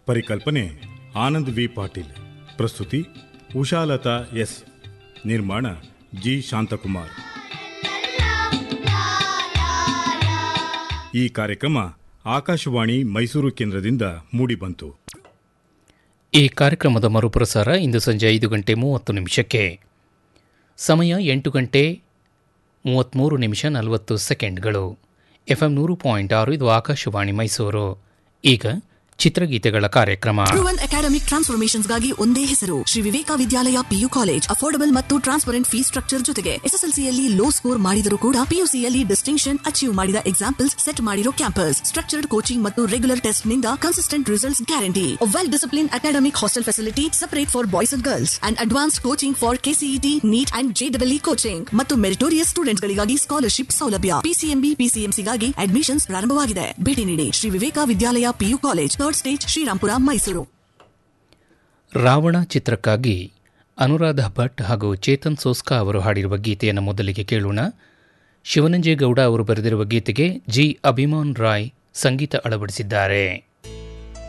ಪರಿಕಲ್ಪನೆ ಆನಂದ್ ವಿ ಪಾಟೀಲ್ ಪ್ರಸ್ತುತಿ ಉಷಾಲತಾ ಎಸ್ ನಿರ್ಮಾಣ ಜಿ ಶಾಂತಕುಮಾರ್ ಈ ಕಾರ್ಯಕ್ರಮ ಆಕಾಶವಾಣಿ ಮೈಸೂರು ಕೇಂದ್ರದಿಂದ ಮೂಡಿಬಂತು ಈ ಕಾರ್ಯಕ್ರಮದ ಮರುಪ್ರಸಾರ ಇಂದು ಸಂಜೆ ಐದು ಗಂಟೆ ಮೂವತ್ತು ನಿಮಿಷಕ್ಕೆ ಸಮಯ ಎಂಟು ಗಂಟೆ ಮೂವತ್ತ್ಮೂರು ನಿಮಿಷ ನಲವತ್ತು ಸೆಕೆಂಡ್ಗಳು ಎಫ್ ಎಂ ನೂರು ಪಾಯಿಂಟ್ ಆರು ಇದು ಆಕಾಶವಾಣಿ ಮೈಸೂರು ಈಗ ಚಿತ್ರಗೀತೆಗಳ ಕಾರ್ಯಕ್ರಮ ಪ್ರೂವನ್ ಅಕಾಡೆಮಿಕ್ ಟ್ರಾನ್ಸ್ಫಾರ್ಮೇಶನ್ಸ್ ಗಾಗಿ ಒಂದೇ ಹೆಸರು Shri Viveka Vidyalaya PU college affordable ಮತ್ತು ಟ್ರಾನ್ಸ್ಪರೆಂಟ್ ಫೀಸ್ ಸ್ಟ್ರಕ್ಚರ್ ಜೊತೆಗೆ ಎಸ್ಎಸ್ಎಲ್ಸಿಯಲ್ಲಿ ಲೋ ಸ್ಕೋರ್ ಮಾಡಿದರೂ ಕೂಡ ಪಿಯುಸಿಯಲ್ಲಿ ಡಿಸ್ಟಿಂಕ್ಷನ್ ಅಚೀವ್ ಮಾಡಿದ ಎಕ್ಸಾಂಪಲ್ಸ್ ಸೆಟ್ ಮಾಡಿರೋ ಕ್ಯಾಂಪಸ್ ಸ್ಟ್ರಕ್ಚರ್ಡ್ ಕೋಚಿಂಗ್ ಮತ್ತು ರೆಗ್ಯುಲರ್ ಟೆಸ್ಟ್ ನಿಂದ consistent results guarantee well discipline academic hostel facility separate for boys and girls and advance coaching for KCET NEET and ಜೆಡಬ್ಲ್ಇ coaching ಮತ್ತು meritorious students ಗಳಿಗಾಗಿ scholarship ಸೌಲಭ್ಯ PCMB ಪಿಸಿಎಂಸಿಗಾಗಿ admissions ಪ್ರಾರಂಭವಾಗಿದೆ ಭೇಟಿ ನೀಡಿ Shri Viveka Vidyalaya PU college third stage Srirampura Mysuru Ravana ಚಿತ್ರಕ್ಕಾಗಿ ಅನುರಾಧ ಭಟ್ ಹಾಗೂ ಚೇತನ್ ಸೋಸ್ಕಾ ಅವರು ಹಾಡಿರುವ ಗೀತೆಯನ್ನು ಮೊದಲಿಗೆ ಕೇಳೋಣ ಶಿವನಂಜೇಗೌಡ ಅವರು ಬರೆದಿರುವ ಗೀತೆಗೆ ಜಿ ಅಭಿಮಾನ್ ರಾಯ್ ಸಂಗೀತ ಅಳವಡಿಸಿದ್ದಾರೆ